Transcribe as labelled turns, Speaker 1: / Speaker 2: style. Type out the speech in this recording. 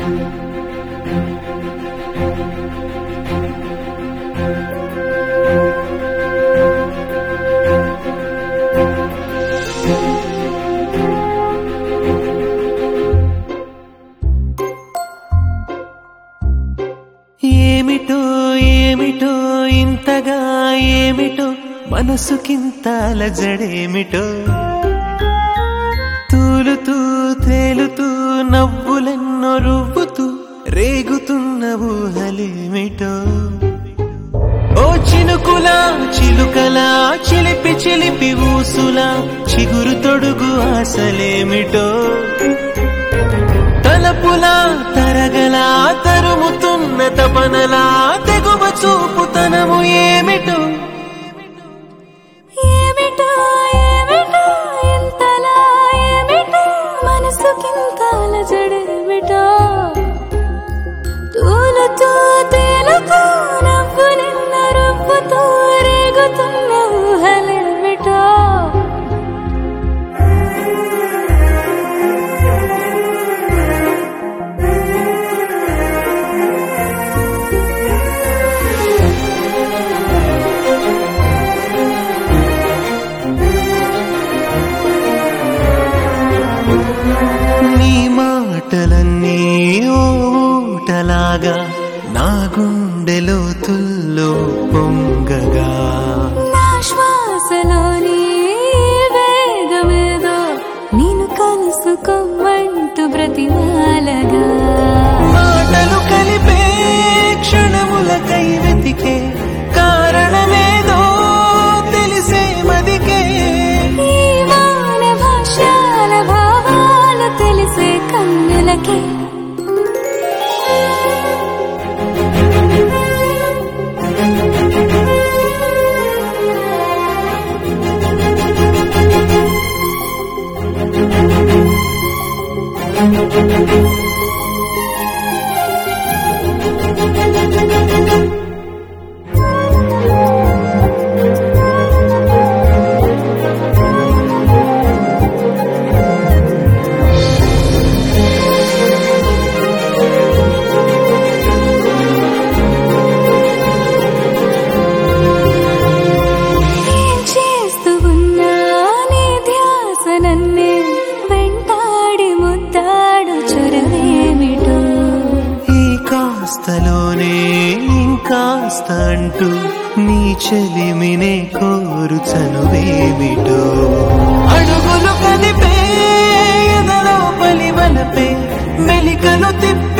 Speaker 1: ఏమిటో ఏమిటో ఇంతగా ఏమిటో మనసుకింత అలజడేమిటో తూలుతూ తేలుతూ నవ్వులెన్నో రువ్వుతూ రేగుతున్న ఊహలేమిటో ఓ చినుకులా చిలుకలా చిలిపి చిలిపి ఊసులా చిగురు తొడుగు ఆశలేమిటో తలపులా తరగలా తరుముతున్న తపనలా తెగువ చూపుతనము ఏమిటో
Speaker 2: ఏమిటో ఏమిటో ఇంతలా ఏమిటో మనసుకింత అలజడేమిటో తూలుతూ తేలుతూ నవ్వులెన్న రువ్వుతూ రేగుతున్న ఊహలేమిటో
Speaker 1: నీ మాటలన్నీ ఓ ఊటలాగా నా గుండెలో తుల్లో పొంగగా
Speaker 2: నా శ్వాసలోని వేగమేదో నేను కలుసుకోమంటూ బ్రతిమాలగా
Speaker 1: మాటలు కలిపే క్షణములకై వెతికే కారణమేదో తెలిసే మదికే
Speaker 2: ఈ వాన భాషల భావాలు తెలిసే కన్నులకే ఏం చేస్తూ ఉన్నా నీ ధ్యాస నన్నే వెంటాడి ముద్దాడు చొరవేమిటో
Speaker 1: ఈ కాస్తలోనే ఇంకాస్త అంటూ నీ చెలిమినే కోరు చనువేమిటో అడుగులు కదిపే ఎదలో పలి వలపే మెలికలు తిప్పే